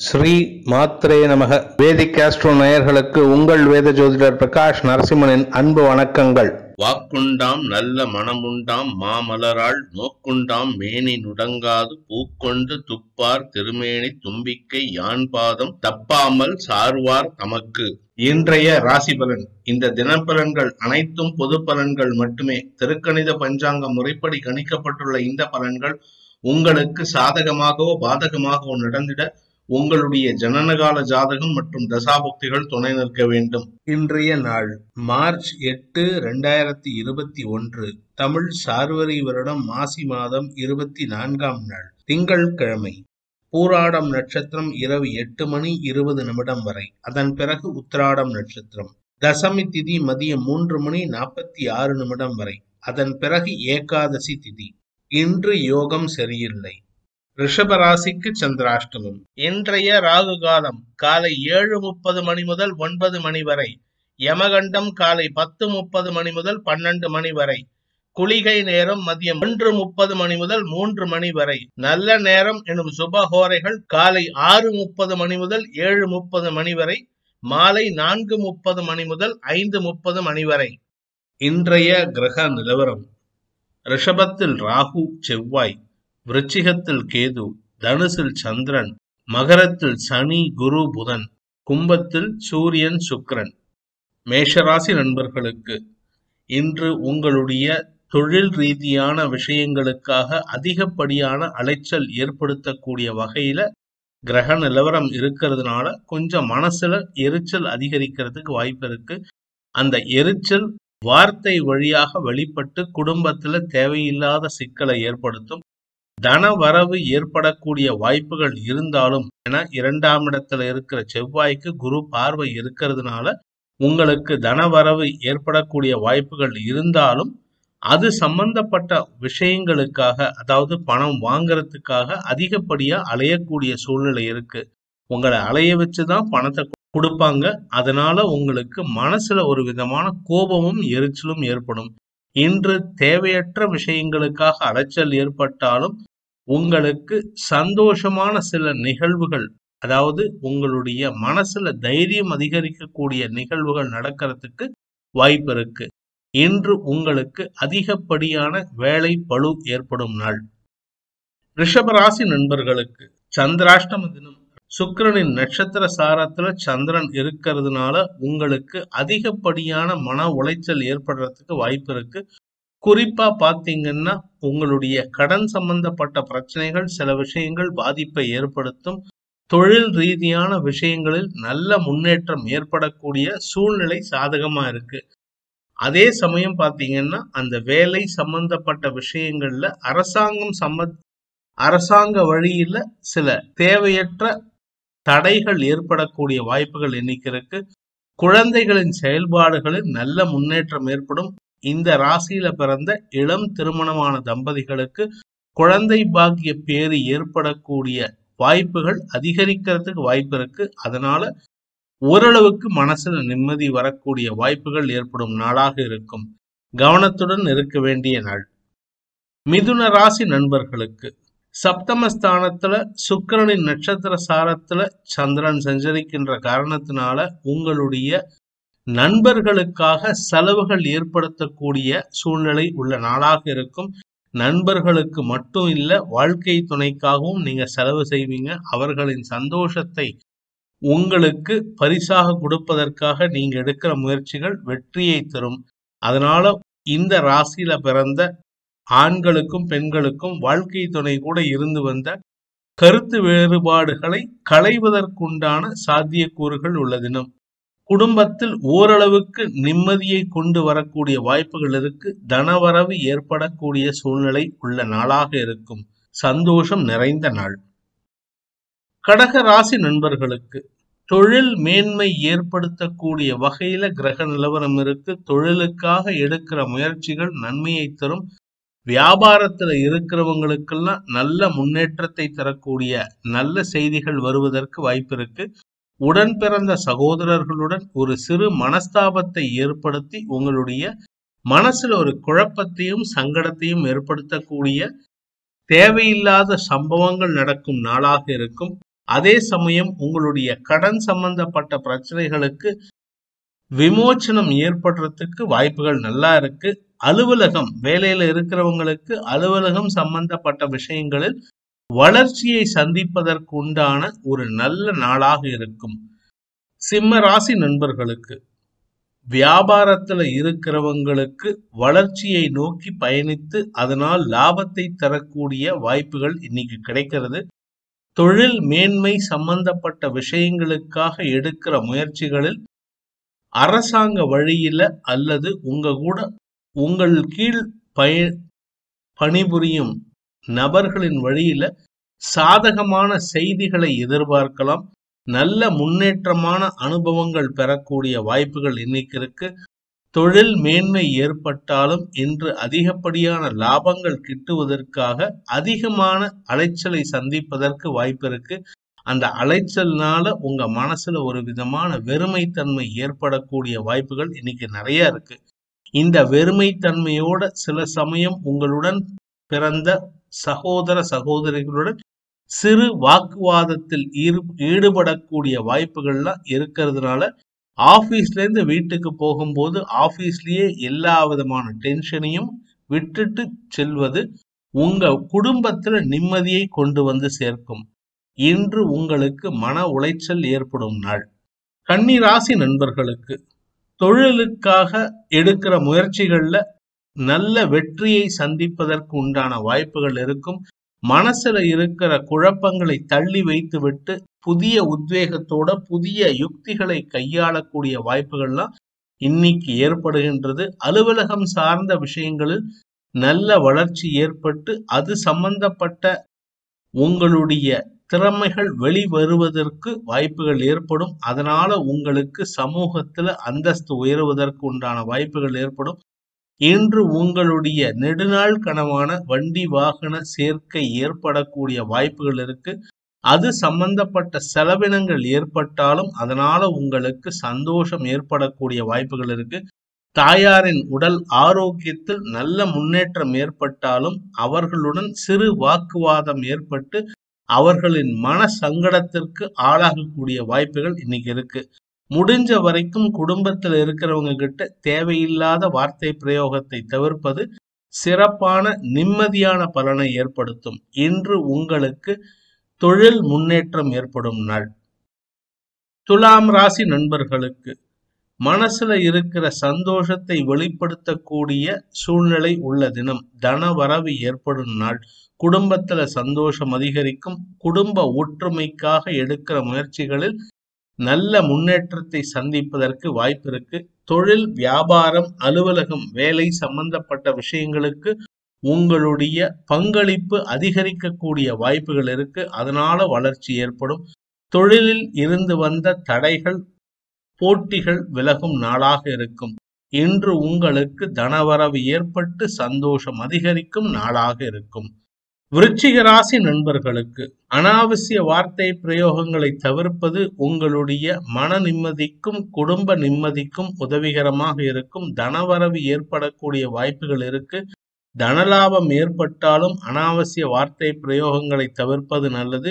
ஸ்ரீ மாத்ரே நமக வேதிக் ஆஸ்ட்ரோ நேயர்களுக்கு உங்கள் வேத ஜோதிடர் பிரகாஷ் நரசிம்மனின் அன்பு வணக்கங்கள் வாக்குண்டாம் நல்ல மனமுண்டாம் மாமலராள் நோக்குண்டாம் மேனி நுடங்காது பூக்கொண்டு துப்பார் திருமேனி தும்பிக்கை யான் பாதம் தப்பாமல் சார்வார் தமக்கு இன்றைய ராசி பலன் இந்த தினப்பலன்கள் அனைத்தும் பொது பலன்கள் மட்டுமே திருக்கணித பஞ்சாங்க முறைப்படி கணிக்கப்பட்டுள்ள இந்த பலன்கள் உங்களுக்கு சாதகமாகவோ பாதகமாகவோ நடந்திட உங்களுடைய ஜனனகால ஜாதகம் மற்றும் தசாபுக்திகள் துணை நிற்க வேண்டும் இன்றைய நாள் மார்ச் எட்டு ரெண்டாயிரத்தி இருபத்தி ஒன்று தமிழ் சார்வரி வருடம் மாசி மாதம் இருபத்தி நான்காம் நாள் திங்கட்கிழமை பூராடம் நட்சத்திரம் இரவு எட்டு மணி இருபது நிமிடம் வரை அதன் பிறகு உத்திராடம் நட்சத்திரம் தசமி திதி மதியம் மூன்று மணி நாற்பத்தி ஆறு நிமிடம் வரை அதன் பிறகு ஏகாதசி திதி இன்று யோகம் சரியில்லை ரிஷபராசிக்கு சந்திராஷ்டமம் இன்றைய ராகு காலம் காலை ஏழு முப்பது மணி முதல் ஒன்பது மணி வரை யமகண்டம் காலை பத்து முப்பது மணி முதல் பன்னெண்டு மணி வரை குளிகை நேரம் மதியம் ஒன்று முப்பது மணி முதல் மூன்று மணி வரை நல்ல நேரம் எனும் சுபஹோரைகள் காலை ஆறு முப்பது மணி முதல் ஏழு முப்பது மணி வரை மாலை நான்கு முப்பது மணி முதல் ஐந்து முப்பது மணி வரை இன்றைய கிரக நிலவரம் ரிஷபத்தில் ராகு செவ்வாய் விருச்சிகத்தில் கேது தனுசில் சந்திரன் மகரத்தில் சனி குரு புதன் கும்பத்தில் சூரியன் சுக்கிரன் மேஷராசி நண்பர்களுக்கு இன்று உங்களுடைய தொழில் ரீதியான விஷயங்களுக்காக அதிகப்படியான அலைச்சல் ஏற்படுத்தக்கூடிய வகையில கிரக நிலவரம் இருக்கிறதுனால கொஞ்சம் மனசுல எரிச்சல் அதிகரிக்கிறதுக்கு வாய்ப்பு இருக்கு அந்த எரிச்சல் வார்த்தை வழியாக வெளிப்பட்டு குடும்பத்துல தேவையில்லாத சிக்கலை ஏற்படுத்தும் தன வரவு ஏற்படக்கூடிய வாய்ப்புகள் இருந்தாலும் என இரண்டாம் இடத்துல இருக்கிற செவ்வாய்க்கு குரு பார்வை இருக்கிறதுனால உங்களுக்கு தனவரவு ஏற்படக்கூடிய வாய்ப்புகள் இருந்தாலும் அது சம்பந்தப்பட்ட விஷயங்களுக்காக அதாவது பணம் வாங்குறதுக்காக அதிகப்படியா அலையக்கூடிய சூழ்நிலை இருக்கு உங்களை அலைய வச்சுதான் பணத்தை கொடுப்பாங்க அதனால உங்களுக்கு மனசுல ஒரு விதமான கோபமும் எரிச்சலும் ஏற்படும் இன்று தேவையற்ற விஷயங்களுக்காக அலைச்சல் ஏற்பட்டாலும் உங்களுக்கு சந்தோஷமான சில நிகழ்வுகள் அதாவது உங்களுடைய மனசுல தைரியம் அதிகரிக்கக்கூடிய நிகழ்வுகள் நடக்கிறதுக்கு வாய்ப்பு இருக்கு இன்று உங்களுக்கு அதிகப்படியான வேலை பளு ஏற்படும் நாள் ரிஷபராசி நண்பர்களுக்கு சந்திராஷ்டம தினம் சுக்கிரனின் நட்சத்திர சாரத்துல சந்திரன் இருக்கிறதுனால உங்களுக்கு அதிகப்படியான மன உளைச்சல் ஏற்படுறதுக்கு வாய்ப்பு இருக்கு குறிப்பா பாத்தீங்கன்னா உங்களுடைய கடன் சம்பந்தப்பட்ட பிரச்சனைகள் சில விஷயங்கள் பாதிப்பை ஏற்படுத்தும் தொழில் ரீதியான விஷயங்களில் நல்ல முன்னேற்றம் ஏற்படக்கூடிய சூழ்நிலை சாதகமா இருக்கு அதே சமயம் பாத்தீங்கன்னா அந்த வேலை சம்பந்தப்பட்ட விஷயங்கள்ல அரசாங்கம் சம்ம அரசாங்க வழியில சில தேவையற்ற தடைகள் ஏற்படக்கூடிய வாய்ப்புகள் எண்ணிக்கை இருக்கு குழந்தைகளின் செயல்பாடுகளில் நல்ல முன்னேற்றம் ஏற்படும் இந்த ராசியில பிறந்த இளம் திருமணமான தம்பதிகளுக்கு குழந்தை பாக்கிய பேறு ஏற்படக்கூடிய வாய்ப்புகள் அதிகரிக்கிறதுக்கு வாய்ப்பு இருக்கு அதனால ஓரளவுக்கு மனசுல நிம்மதி வரக்கூடிய வாய்ப்புகள் ஏற்படும் நாளாக இருக்கும் கவனத்துடன் இருக்க வேண்டிய நாள் மிதுன ராசி நண்பர்களுக்கு சப்தமஸ்தானத்துல சுக்கிரனின் நட்சத்திர சாரத்துல சந்திரன் சஞ்சரிக்கின்ற காரணத்தினால உங்களுடைய நண்பர்களுக்காக செலவுகள் ஏற்படுத்தக்கூடிய சூழ்நிலை உள்ள நாளாக இருக்கும் நண்பர்களுக்கு மட்டும் இல்ல வாழ்க்கை துணைக்காகவும் நீங்க செலவு செய்வீங்க அவர்களின் சந்தோஷத்தை உங்களுக்கு பரிசாக கொடுப்பதற்காக நீங்க எடுக்கிற முயற்சிகள் வெற்றியை தரும் அதனால இந்த ராசியில பிறந்த ஆண்களுக்கும் பெண்களுக்கும் வாழ்க்கை துணை கூட இருந்து வந்த கருத்து வேறுபாடுகளை களைவதற்குண்டான சாத்தியக்கூறுகள் உள்ள தினம் குடும்பத்தில் ஓரளவுக்கு நிம்மதியை கொண்டு வரக்கூடிய வாய்ப்புகள் இருக்கு தனவரவு ஏற்படக்கூடிய சூழ்நிலை உள்ள நாளாக இருக்கும் சந்தோஷம் நிறைந்த நாள் கடக ராசி நண்பர்களுக்கு தொழில் மேன்மை ஏற்படுத்தக்கூடிய வகையில கிரக நிலவரம் இருக்கு தொழிலுக்காக எடுக்கிற முயற்சிகள் நன்மையை தரும் வியாபாரத்துல இருக்கிறவங்களுக்கெல்லாம் நல்ல முன்னேற்றத்தை தரக்கூடிய நல்ல செய்திகள் வருவதற்கு வாய்ப்பு இருக்கு உடன் பிறந்த சகோதரர்களுடன் ஒரு சிறு மனஸ்தாபத்தை ஏற்படுத்தி உங்களுடைய மனசுல ஒரு குழப்பத்தையும் சங்கடத்தையும் ஏற்படுத்தக்கூடிய தேவையில்லாத சம்பவங்கள் நடக்கும் நாளாக இருக்கும் அதே சமயம் உங்களுடைய கடன் சம்பந்தப்பட்ட பிரச்சனைகளுக்கு விமோச்சனம் ஏற்படுறதுக்கு வாய்ப்புகள் நல்லா இருக்கு அலுவலகம் வேலையில இருக்கிறவங்களுக்கு அலுவலகம் சம்பந்தப்பட்ட விஷயங்களில் வளர்ச்சியை சந்திப்பதற்கு உண்டான ஒரு நல்ல நாளாக இருக்கும் சிம்ம ராசி நண்பர்களுக்கு வியாபாரத்துல இருக்கிறவங்களுக்கு வளர்ச்சியை நோக்கி பயணித்து அதனால் லாபத்தை தரக்கூடிய வாய்ப்புகள் இன்னைக்கு கிடைக்கிறது தொழில் மேன்மை சம்பந்தப்பட்ட விஷயங்களுக்காக எடுக்கிற முயற்சிகளில் அரசாங்க வழியில அல்லது உங்க கூட உங்கள் கீழ் பய பணிபுரியும் நபர்களின் வழியில சாதகமான செய்திகளை எதிர்பார்க்கலாம் நல்ல முன்னேற்றமான அனுபவங்கள் பெறக்கூடிய வாய்ப்புகள் இன்னைக்கு இருக்கு தொழில் மேன்மை ஏற்பட்டாலும் இன்று அதிகப்படியான லாபங்கள் கிட்டுவதற்காக அதிகமான அலைச்சலை சந்திப்பதற்கு வாய்ப்பு இருக்கு அந்த அலைச்சல்னால உங்க மனசுல ஒரு விதமான வெறுமைத்தன்மை ஏற்படக்கூடிய வாய்ப்புகள் இன்னைக்கு நிறைய இருக்கு இந்த வெறுமைத்தன்மையோட சில சமயம் உங்களுடன் பிறந்த சகோதர சகோதரிகளுடன் சிறு வாக்குவாதத்தில் ஈடுபடக்கூடிய வாய்ப்புகள்லாம் இருக்கிறதுனால ஆபீஸ்ல இருந்து வீட்டுக்கு போகும்போது ஆபீஸ்லயே எல்லா விதமான டென்ஷனையும் விட்டுட்டு செல்வது உங்க குடும்பத்துல நிம்மதியை கொண்டு வந்து சேர்க்கும் இன்று உங்களுக்கு மன உளைச்சல் ஏற்படும் நாள் கன்னி ராசி நண்பர்களுக்கு தொழிலுக்காக எடுக்கிற முயற்சிகள்ல நல்ல வெற்றியை சந்திப்பதற்கு உண்டான வாய்ப்புகள் இருக்கும் மனசுல இருக்கிற குழப்பங்களை தள்ளி வைத்துவிட்டு புதிய உத்வேகத்தோட புதிய யுக்திகளை கையாளக்கூடிய வாய்ப்புகள்லாம் இன்னைக்கு ஏற்படுகின்றது அலுவலகம் சார்ந்த விஷயங்களில் நல்ல வளர்ச்சி ஏற்பட்டு அது சம்பந்தப்பட்ட உங்களுடைய திறமைகள் வெளிவருவதற்கு வாய்ப்புகள் ஏற்படும் அதனால உங்களுக்கு சமூகத்துல அந்தஸ்து உயருவதற்கு உண்டான வாய்ப்புகள் ஏற்படும் இன்று உங்களுடைய நெடுநாள் கனவான வண்டி வாகன சேர்க்கை ஏற்படக்கூடிய வாய்ப்புகள் இருக்கு அது சம்பந்தப்பட்ட செலவினங்கள் ஏற்பட்டாலும் அதனால உங்களுக்கு சந்தோஷம் ஏற்படக்கூடிய வாய்ப்புகள் இருக்கு தாயாரின் உடல் ஆரோக்கியத்தில் நல்ல முன்னேற்றம் ஏற்பட்டாலும் அவர்களுடன் சிறு வாக்குவாதம் ஏற்பட்டு அவர்களின் மன சங்கடத்திற்கு ஆளாகக்கூடிய வாய்ப்புகள் இன்னைக்கு இருக்கு முடிஞ்ச வரைக்கும் குடும்பத்தில் இருக்கிறவங்க கிட்ட தேவையில்லாத வார்த்தை பிரயோகத்தை தவிர்ப்பது சிறப்பான நிம்மதியான பலனை ஏற்படுத்தும் இன்று உங்களுக்கு தொழில் முன்னேற்றம் ஏற்படும் நாள் துலாம் ராசி நண்பர்களுக்கு மனசுல இருக்கிற சந்தோஷத்தை வெளிப்படுத்தக்கூடிய சூழ்நிலை உள்ள தினம் தன வரவு ஏற்படும் நாள் குடும்பத்துல சந்தோஷம் அதிகரிக்கும் குடும்ப ஒற்றுமைக்காக எடுக்கிற முயற்சிகளில் நல்ல முன்னேற்றத்தை சந்திப்பதற்கு வாய்ப்பு இருக்கு தொழில் வியாபாரம் அலுவலகம் வேலை சம்பந்தப்பட்ட விஷயங்களுக்கு உங்களுடைய பங்களிப்பு அதிகரிக்கக்கூடிய வாய்ப்புகள் இருக்கு அதனால வளர்ச்சி ஏற்படும் தொழிலில் இருந்து வந்த தடைகள் போட்டிகள் விலகும் நாளாக இருக்கும் இன்று உங்களுக்கு தனவரவு ஏற்பட்டு சந்தோஷம் அதிகரிக்கும் நாளாக இருக்கும் விருச்சிக ராசி நண்பர்களுக்கு அனாவசிய வார்த்தை பிரயோகங்களை தவிர்ப்பது உங்களுடைய மன நிம்மதிக்கும் குடும்ப நிம்மதிக்கும் உதவிகரமாக இருக்கும் தனவரவு ஏற்படக்கூடிய வாய்ப்புகள் இருக்கு தனலாபம் ஏற்பட்டாலும் அனாவசிய வார்த்தை பிரயோகங்களை தவிர்ப்பது நல்லது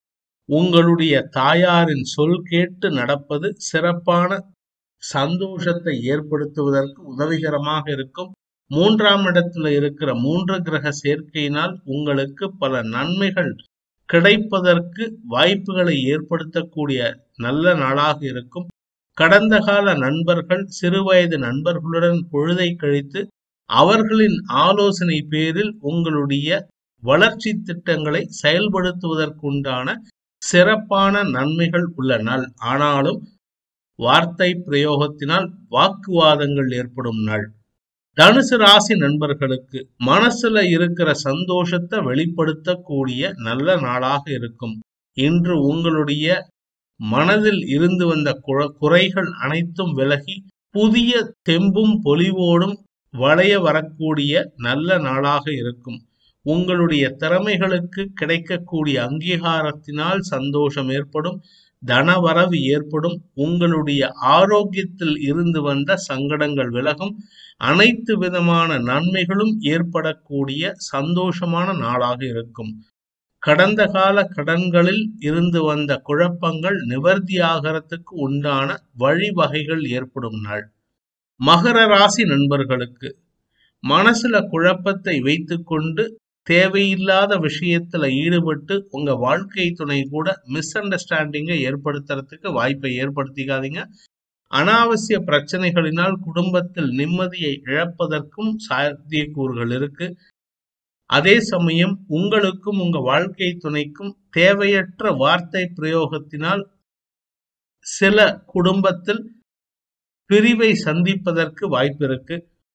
உங்களுடைய தாயாரின் சொல் கேட்டு நடப்பது சிறப்பான சந்தோஷத்தை ஏற்படுத்துவதற்கு உதவிகரமாக இருக்கும் மூன்றாம் இடத்துல இருக்கிற மூன்று கிரக சேர்க்கையினால் உங்களுக்கு பல நன்மைகள் கிடைப்பதற்கு வாய்ப்புகளை ஏற்படுத்தக்கூடிய நல்ல நாளாக இருக்கும் கடந்த கால நண்பர்கள் சிறுவயது நண்பர்களுடன் பொழுதை கழித்து அவர்களின் ஆலோசனை பேரில் உங்களுடைய வளர்ச்சி திட்டங்களை செயல்படுத்துவதற்குண்டான சிறப்பான நன்மைகள் உள்ள நாள் ஆனாலும் வார்த்தை பிரயோகத்தினால் வாக்குவாதங்கள் ஏற்படும் நாள் தனுசு ராசி நண்பர்களுக்கு மனசுல இருக்கிற சந்தோஷத்தை வெளிப்படுத்தக்கூடிய நல்ல நாளாக இருக்கும் இன்று உங்களுடைய மனதில் இருந்து வந்த குறைகள் அனைத்தும் விலகி புதிய தெம்பும் பொலிவோடும் வளைய வரக்கூடிய நல்ல நாளாக இருக்கும் உங்களுடைய திறமைகளுக்கு கிடைக்கக்கூடிய அங்கீகாரத்தினால் சந்தோஷம் ஏற்படும் தனவரவு ஏற்படும் உங்களுடைய ஆரோக்கியத்தில் இருந்து வந்த சங்கடங்கள் விலகும் அனைத்து விதமான நன்மைகளும் ஏற்படக்கூடிய சந்தோஷமான நாளாக இருக்கும் கடந்த கால கடன்களில் இருந்து வந்த குழப்பங்கள் நிவர்த்தியாகிறதுக்கு உண்டான வழிவகைகள் ஏற்படும் நாள் மகர ராசி நண்பர்களுக்கு மனசுல குழப்பத்தை வைத்துக்கொண்டு தேவையில்லாத விஷயத்துல ஈடுபட்டு உங்க வாழ்க்கை துணை கூட மிஸ் அண்டர்ஸ்டாண்டிங்கை ஏற்படுத்துறதுக்கு வாய்ப்பை ஏற்படுத்திக்காதீங்க அனாவசிய பிரச்சனைகளினால் குடும்பத்தில் நிம்மதியை இழப்பதற்கும் சாத்தியக்கூறுகள் இருக்கு அதே சமயம் உங்களுக்கும் உங்க வாழ்க்கை துணைக்கும் தேவையற்ற வார்த்தை பிரயோகத்தினால் சில குடும்பத்தில் பிரிவை சந்திப்பதற்கு வாய்ப்பு இருக்கு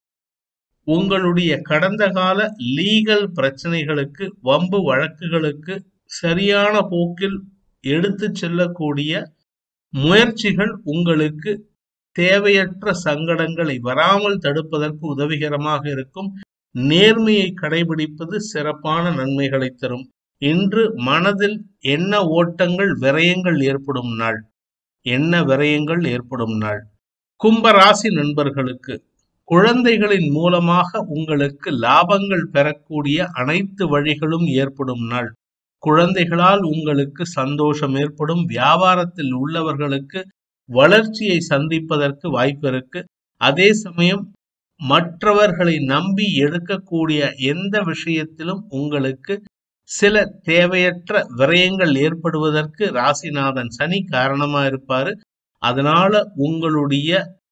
உங்களுடைய கடந்த கால லீகல் பிரச்சனைகளுக்கு வம்பு வழக்குகளுக்கு சரியான போக்கில் எடுத்து செல்லக்கூடிய முயற்சிகள் உங்களுக்கு தேவையற்ற சங்கடங்களை வராமல் தடுப்பதற்கு உதவிகரமாக இருக்கும் நேர்மையை கடைபிடிப்பது சிறப்பான நன்மைகளை தரும் இன்று மனதில் என்ன ஓட்டங்கள் விரயங்கள் ஏற்படும் நாள் என்ன விரயங்கள் ஏற்படும் நாள் கும்ப ராசி நண்பர்களுக்கு குழந்தைகளின் மூலமாக உங்களுக்கு லாபங்கள் பெறக்கூடிய அனைத்து வழிகளும் ஏற்படும் நாள் குழந்தைகளால் உங்களுக்கு சந்தோஷம் ஏற்படும் வியாபாரத்தில் உள்ளவர்களுக்கு வளர்ச்சியை சந்திப்பதற்கு வாய்ப்பு இருக்கு அதே சமயம் மற்றவர்களை நம்பி எடுக்கக்கூடிய எந்த விஷயத்திலும் உங்களுக்கு சில தேவையற்ற விரயங்கள் ஏற்படுவதற்கு ராசிநாதன் சனி காரணமா இருப்பாரு அதனால உங்களுடைய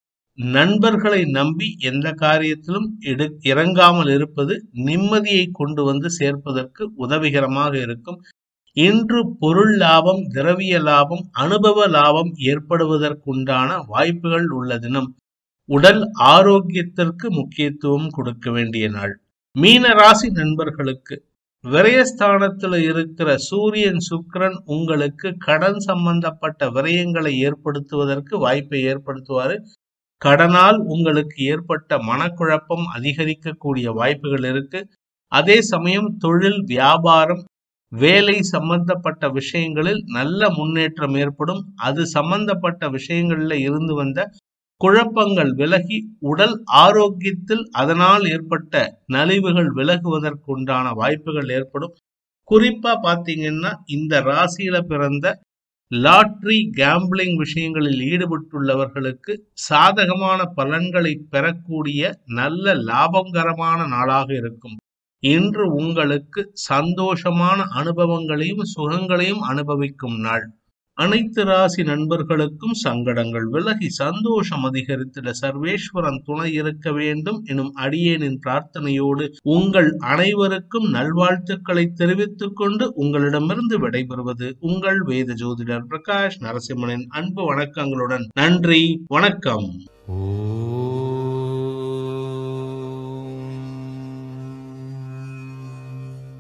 நண்பர்களை நம்பி எந்த காரியத்திலும் எடு இறங்காமல் இருப்பது நிம்மதியை கொண்டு வந்து சேர்ப்பதற்கு உதவிகரமாக இருக்கும் இன்று பொருள் லாபம் திரவிய லாபம் அனுபவ லாபம் ஏற்படுவதற்குண்டான வாய்ப்புகள் உள்ள தினம் உடல் ஆரோக்கியத்திற்கு முக்கியத்துவம் கொடுக்க வேண்டிய நாள் மீன ராசி நண்பர்களுக்கு விரயஸ்தானத்துல இருக்கிற சூரியன் சுக்கிரன் உங்களுக்கு கடன் சம்பந்தப்பட்ட விரயங்களை ஏற்படுத்துவதற்கு வாய்ப்பை ஏற்படுத்துவாரு கடனால் உங்களுக்கு ஏற்பட்ட மனக்குழப்பம் அதிகரிக்கக்கூடிய வாய்ப்புகள் இருக்கு அதே சமயம் தொழில் வியாபாரம் வேலை சம்பந்தப்பட்ட விஷயங்களில் நல்ல முன்னேற்றம் ஏற்படும் அது சம்பந்தப்பட்ட விஷயங்கள்ல இருந்து வந்த குழப்பங்கள் விலகி உடல் ஆரோக்கியத்தில் அதனால் ஏற்பட்ட நலிவுகள் விலகுவதற்குண்டான வாய்ப்புகள் ஏற்படும் குறிப்பா பாத்தீங்கன்னா இந்த ராசியில பிறந்த லாட்ரி கேம்பிளிங் விஷயங்களில் ஈடுபட்டுள்ளவர்களுக்கு சாதகமான பலன்களை பெறக்கூடிய நல்ல லாபகரமான நாளாக இருக்கும் இன்று உங்களுக்கு சந்தோஷமான அனுபவங்களையும் சுகங்களையும் அனுபவிக்கும் நாள் அனைத்து ராசி நண்பர்களுக்கும் சங்கடங்கள் விலகி சந்தோஷம் அதிகரித்திட சர்வேஸ்வரன் துணை இருக்க வேண்டும் எனும் அடியேனின் பிரார்த்தனையோடு உங்கள் அனைவருக்கும் நல்வாழ்த்துக்களை தெரிவித்துக் கொண்டு உங்களிடமிருந்து விடைபெறுவது உங்கள் வேத ஜோதிடர் பிரகாஷ் நரசிம்மனின் அன்பு வணக்கங்களுடன் நன்றி வணக்கம் ஓம்